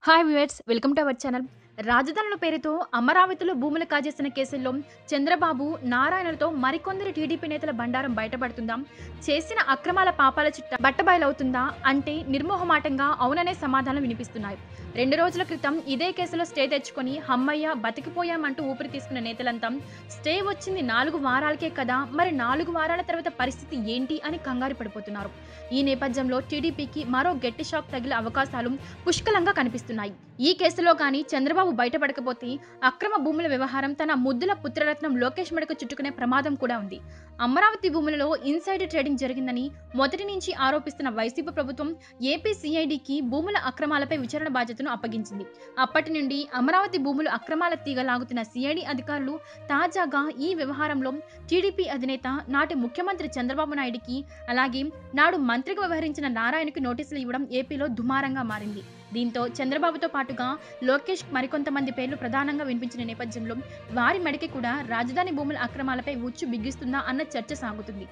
hi viewers welcome to our channel రాజధానుల పేరుతో అమరావతిలో భూములు కాజేసిన కేసుల్లో చంద్రబాబు నారాయణలతో మరికొందరు టీడీపీ నేతల బండారం బయటపడుతుందా చేసిన అక్రమాల పాపాల చిట్ట బట్టబయలవుతుందా అంటే నిర్మోహమాటంగా అవుననే సమాధానం వినిపిస్తున్నాయి రెండు రోజుల క్రితం ఇదే కేసులో స్టే తెచ్చుకొని హమ్మయ్య బతికిపోయామంటూ ఊపిరి తీసుకున్న నేతలంతా స్టే వచ్చింది నాలుగు వారాలకే కదా మరి నాలుగు వారాల తర్వాత పరిస్థితి ఏంటి అని కంగారు పడిపోతున్నారు ఈ నేపథ్యంలో టీడీపీకి మరో గట్టి షాక్ తగిలే అవకాశాలు పుష్కలంగా కనిపిస్తున్నాయి ఈ కేసులో కానీ చంద్రబాబు బయటపడకపోతే అక్రమ భూముల వ్యవహారం తన ముద్దుల పుత్రరత్నం లోకేష్ మెడకు చుట్టుకునే ప్రమాదం కూడా ఉంది అమరావతి భూములలో ఇన్సైడ్ ట్రేడింగ్ జరిగిందని మొదటి నుంచి ఆరోపిస్తున్న వైసీపీ ప్రభుత్వం ఏపీ సిఐడికి భూముల అక్రమాలపై విచారణ బాధ్యతను అప్పగించింది అప్పటి నుండి అమరావతి భూములు అక్రమాల తీగలాగుతున్న సిఐడి అధికారులు తాజాగా ఈ వ్యవహారంలో టీడీపీ అధినేత నాటి ముఖ్యమంత్రి చంద్రబాబు నాయుడికి అలాగే నాడు మంత్రిగా వ్యవహరించిన నారాయణకు నోటీసులు ఇవ్వడం ఏపీలో దుమారంగా మారింది దీంతో చంద్రబాబుతో పాటుగా లోకేష్ మరికొంతమంది పేర్లు ప్రధానంగా వినిపించిన నేపథ్యంలో వారి మెడకి కూడా రాజధాని భూముల అక్రమాలపై ఉచ్చు బిగిస్తుందా అన్న చర్చ సాగుతుంది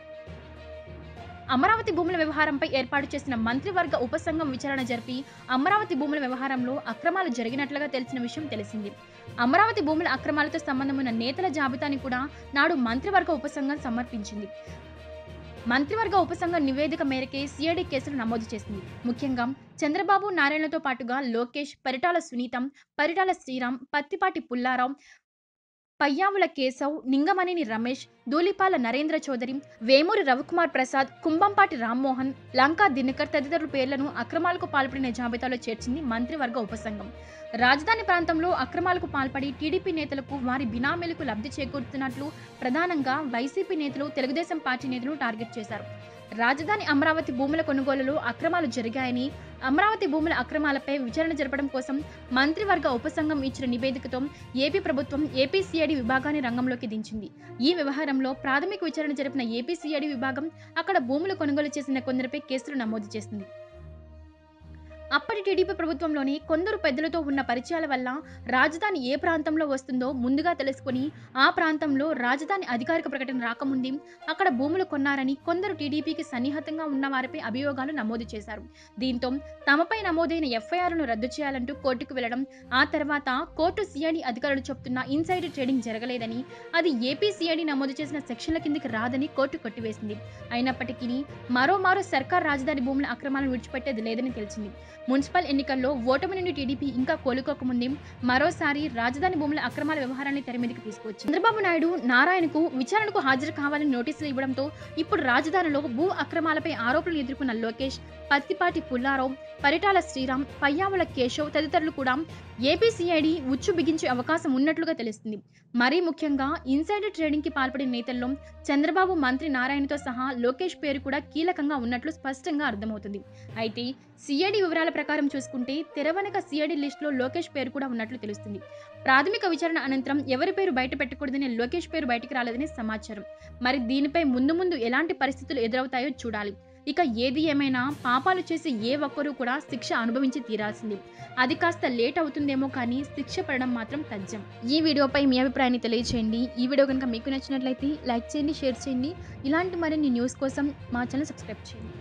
అమరావతి భూముల వ్యవహారంపై ఏర్పాటు చేసిన మంత్రివర్గ ఉపసంఘం విచారణ జరిపి అమరావతి భూముల వ్యవహారంలో అక్రమాలు జరిగినట్లుగా తెలిసిన విషయం తెలిసింది అమరావతి భూముల అక్రమాలతో సంబంధం ఉన్న నేతల జాబితాని కూడా నాడు మంత్రివర్గ ఉపసంఘం సమర్పించింది మంత్రివర్గ ఉపసంఘం నివేదిక మేరకే సిఐడి కేసులు నమోదు చేసింది ముఖ్యంగా చంద్రబాబు నారాయణతో పాటుగా లోకేష్ పరిటాల సునీతం పరిటాల శ్రీరామ్ పత్తిపాటి పుల్లారావు పయ్యావుల కేశవ్ నింగమనేని రమేష్ ధూళిపాల నరేంద్ర చౌదరి వేమూరి రవికుమార్ ప్రసాద్ కుంభంపాటి రామ్మోహన్ లంకా దినకర్ తదితరుల పేర్లను అక్రమాలకు పాల్పడిన జాబితాలో చేర్చింది మంత్రివర్గ ఉపసంఘం రాజధాని ప్రాంతంలో అక్రమాలకు పాల్పడి టీడీపీ నేతలకు వారి బినామీలకు లబ్ధి చేకూరుతున్నట్లు ప్రధానంగా వైసీపీ నేతలు తెలుగుదేశం పార్టీ నేతలు టార్గెట్ చేశారు రాజధాని అమరావతి భూముల కొనుగోలులో అక్రమాలు జరిగాయని అమరావతి భూముల అక్రమాలపై విచారణ జరపడం కోసం మంత్రివర్గ ఉపసంఘం ఇచ్చిన నివేదికతో ఏపీ ప్రభుత్వం ఏపీసీఐడి విభాగాన్ని రంగంలోకి దించింది ఈ వ్యవహారంలో ప్రాథమిక విచారణ జరిపిన ఏపీసీఐడి విభాగం అక్కడ భూములు కొనుగోలు చేసిన కొందరిపై కేసులు నమోదు చేసింది అప్పటి టీడీపీ ప్రభుత్వంలోని కొందరు పెద్దలతో ఉన్న పరిచయాల వల్ల రాజధాని ఏ ప్రాంతంలో వస్తుందో ముందుగా తెలుసుకుని ఆ ప్రాంతంలో రాజధాని అధికారిక ప్రకటన రాకముందే అక్కడ భూములు కొన్నారని కొందరు టీడీపీకి సన్నిహితంగా ఉన్న వారిపై అభియోగాలు నమోదు చేశారు దీంతో తమపై నమోదైన ఎఫ్ఐఆర్ను రద్దు చేయాలంటూ కోర్టుకు వెళ్లడం ఆ తర్వాత కోర్టు సిఐడి అధికారులు చెప్తున్న ఇన్సైడ్ ట్రేడింగ్ జరగలేదని అది ఏపీ సిఐడి నమోదు చేసిన సెక్షన్ల కిందికి రాదని కోర్టు కొట్టివేసింది అయినప్పటికీ మరోమారు సర్కార్ రాజధాని భూముల అక్రమాలను విడిచిపెట్టేది లేదని తెలిసింది మున్సిపల్ ఎన్నికల్లో ఓటమి నుండి టీడీపీ ఇంకా కోలుకోకముందే మరోసారి రాజధాని భూముల అక్రమాల వ్యవహారాన్ని తెరమీదకి తీసుకొచ్చింది చంద్రబాబు నాయుడు నారాయణకు విచారణకు హాజరు కావాలని నోటీసులు ఇవ్వడంతో ఇప్పుడు రాజధానిలో భూ అక్రమాలపై ఆరోపణలు ఎదుర్కొన్న లోకేష్ పత్తిపాటి పుల్లారావు పరిటాల శ్రీరామ్ పయ్యావుల కేశవ్ తదితరులు కూడా ఏపీసీఐడి ఉచ్చు బిగించే అవకాశం ఉన్నట్లుగా తెలుస్తుంది మరీ ముఖ్యంగా ఇన్సైడర్ ట్రేడింగ్ కి పాల్పడిన నేతల్లో చంద్రబాబు మంత్రి నారాయణతో సహా లోకేష్ పేరు కూడా కీలకంగా ఉన్నట్లు స్పష్టంగా అర్థమవుతుంది అయితే సిఐడి వివరాల ప్రకారం చూసుకుంటే తెరవనక సిఐడి లిస్టులో లోకేష్ పేరు కూడా ఉన్నట్లు తెలుస్తుంది ప్రాథమిక విచారణ అనంతరం ఎవరి పేరు బయట పెట్టకూడదని లోకేష్ పేరు బయటికి రాలేదని సమాచారం మరి దీనిపై ముందు ముందు ఎలాంటి పరిస్థితులు ఎదురవుతాయో చూడాలి ఇక ఏది ఏమైనా పాపాలు చేసి ఏ ఒక్కరూ కూడా శిక్ష అనుభవించి తీరాల్సింది అది కాస్త లేట్ అవుతుందేమో కానీ శిక్ష పడడం మాత్రం తథ్యం ఈ వీడియోపై మీ అభిప్రాయాన్ని తెలియచేయండి ఈ వీడియో కనుక మీకు నచ్చినట్లయితే లైక్ చేయండి షేర్ చేయండి ఇలాంటి మరిన్ని న్యూస్ కోసం మా ఛానల్ సబ్స్క్రైబ్ చేయండి